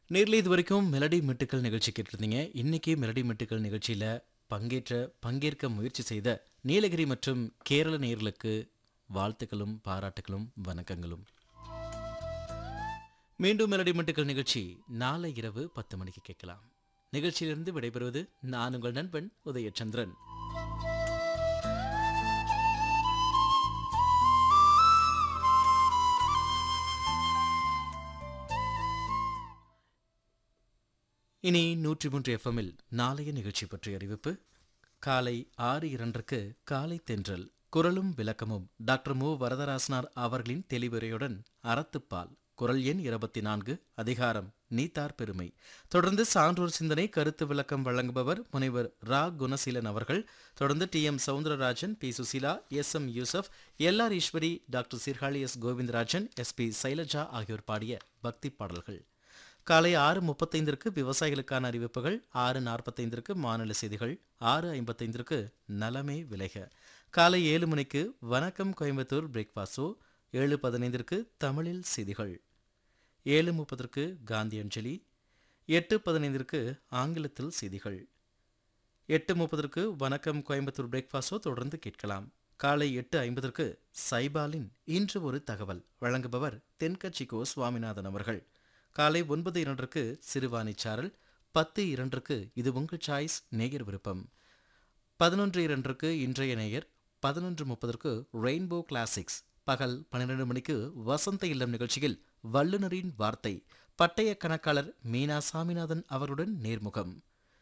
நேரில் இது வரைக்கும் மெலடி மெட்டுக்கள் நிகழ்ச்சி கேட்டிருந்தீங்க இன்னைக்கு மெலடி மெட்டுக்கள் நிகழ்ச்சியில் பங்கேற்ற பங்கேற்க முயற்சி செய்த நீலகிரி மற்றும் கேரள நேர்களுக்கு வாழ்த்துக்களும் பாராட்டுகளும் வணக்கங்களும் மீண்டும் மெலடி மெட்டுக்கள் நிகழ்ச்சி நாளை இரவு பத்து மணிக்கு கேட்கலாம் நிகழ்ச்சியிலிருந்து விடைபெறுவது நான் உங்கள் நண்பன் உதயச்சந்திரன் இனி நூற்றி மூன்று எஃப்எம்மில் நாளைய நிகழ்ச்சி பற்றிய அறிவிப்பு காலை ஆறு இரண்டுக்கு காலை தென்றல் குரலும் விளக்கமும் டாக்டர் மு வரதராசனார் அவர்களின் தெளிவுரையுடன் அறத்துப்பால் குரல் எண் இருபத்தி நான்கு அதிகாரம் நீத்தார் பெருமை தொடர்ந்து சான்றோர் சிந்தனை கருத்து விளக்கம் வழங்குபவர் முனைவர் ரா குணசீலன் அவர்கள் தொடர்ந்து T M Soundararajan P Susheela S M Yusuf L R Eswari doctor Sirkazhi S Govindarajan S P Sailaja ஆகியோர் பாடிய பக்தி பாடல்கள் காலை ஆறு முப்பத்தைந்திற்கு விவசாயிகளுக்கான அறிவிப்புகள் ஆறு நாற்பத்தைந்திற்கு மாநில செய்திகள் ஆறு ஐம்பத்தைந்திற்கு நலமே விளைக காலை ஏழு மணிக்கு வணக்கம் கோயம்புத்தூர் பிரேக்ஃபாஸ்டோ ஏழு பதினைந்திற்கு தமிழில் செய்திகள் ஏழு முப்பதற்கு காந்தி அஞ்சலி எட்டு பதினைந்திற்கு ஆங்கிலத்தில் செய்திகள் எட்டு முப்பதற்கு வணக்கம் கோயம்புத்தூர் பிரேக்ஃபாஸ்டோ தொடர்ந்து கேட்கலாம் காலை எட்டு ஐம்பதற்கு சைபாலின் இன்று ஒரு தகவல் வழங்குபவர் தென்கட்சி கோ சுவாமிநாதன் அவர்கள் காலை ஒன்பது இரண்டுக்கு சிறுவாணி சாரல் பத்து இரண்டுக்கு இது உங்கள் சாய்ஸ் நேயர் விருப்பம் பதினொன்று இரண்டுக்கு இன்றைய நேயர் பதினொன்று முப்பதற்கு ரெயின்போ கிளாசிக்ஸ் பகல் பன்னிரண்டு மணிக்கு வசந்த இல்லம் நிகழ்ச்சியில் வல்லுநரின் வார்த்தை பட்டய கணக்காளர் மீனா சாமிநாதன் அவருடன் நேர்முகம்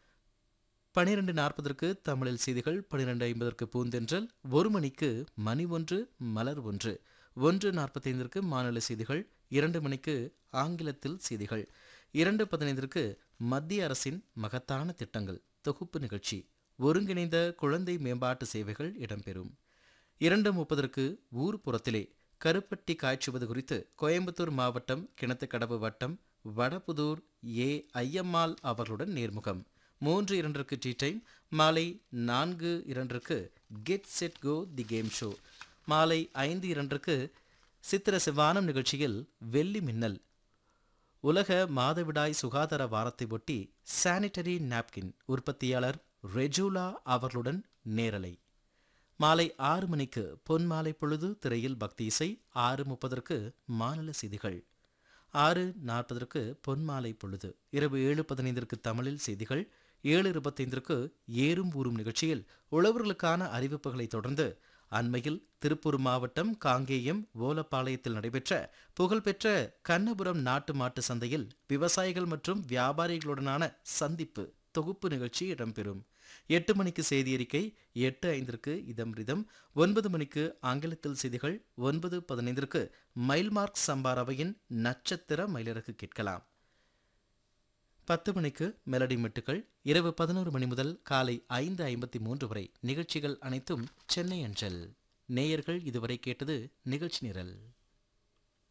பனிரெண்டு நாற்பதற்கு தமிழில் செய்திகள் பனிரெண்டு ஐம்பதற்கு பூந்தென்றல் ஒரு மணிக்கு மணி ஒன்று மலர் ஒன்று ஒன்று நாற்பத்தைந்திற்கு மாநில செய்திகள் இரண்டு மணிக்கு ஆங்கிலத்தில் செய்திகள் இரண்டு பதினைந்திற்கு மத்திய அரசின் மகத்தான திட்டங்கள் தொகுப்பு நிகழ்ச்சி ஒருங்கிணைந்த குழந்தை மேம்பாட்டு சேவைகள் இடம்பெறும் இரண்டு முப்பதற்கு ஊர் புறத்திலே கருப்பட்டி காய்ச்சுவது குறித்து கோயம்புத்தூர் மாவட்டம் கிணத்துக்கடவு வட்டம் வடபுதூர் ஏ ஐயம்மாள் அவர்களுடன் நேர்முகம் மூன்று இரண்டிற்கு டீ டைம் மாலை நான்கு இரண்டிற்கு get set go the game show மாலை ஐந்து இரண்டிற்கு சித்திர சிவானம் நிகழ்ச்சியில் வெள்ளி மின்னல் உலக மாதவிடாய் சுகாதார வாரத்தை ஒட்டி சானிட்டரி நாப்கின் உற்பத்தியாளர் ரெஜூலா அவர்களுடன் நேரலை மாலை ஆறு மணிக்கு பொன்மாலை பொழுது திரையில் பக்தி இசை ஆறு முப்பதற்கு மாநில செய்திகள் ஆறு நாற்பதற்கு பொன்மாலை பொழுது இரவு ஏழு பதினைந்திற்கு தமிழில் செய்திகள் ஏழு இருபத்தைந்திற்கு ஏறும் ஊறும் நிகழ்ச்சியில் உழவர்களுக்கான அறிவிப்புகளை தொடர்ந்து அண்மையில் திருப்பூர் மாவட்டம் காங்கேயம் ஓலப்பாளையத்தில் நடைபெற்ற புகழ்பெற்ற கண்ணபுரம் நாட்டு மாட்டு சந்தையில் விவசாயிகள் மற்றும் வியாபாரிகளுடனான சந்திப்பு தொகுப்பு நிகழ்ச்சி இடம்பெறும் எட்டு மணிக்கு செய்தி அறிக்கை எட்டு ஐந்திற்கு இதம் ரிதம் ஒன்பது மணிக்கு ஆங்கிலத்தில் செய்திகள் ஒன்பது பதினைந்திற்கு மைல்மார்க் சம்பாரவையின் நட்சத்திர மயிலிறகு கேட்கலாம் பத்து மணிக்கு மெலடி மெட்டுகள் இரவு பதினோரு மணி முதல் காலை ஐந்து ஐம்பத்தி மூன்று வரை நிகழ்ச்சிகள் அனைத்தும் சென்னை அஞ்சல் நேயர்கள் இதுவரை கேட்டது நிகழ்ச்சி நிரல்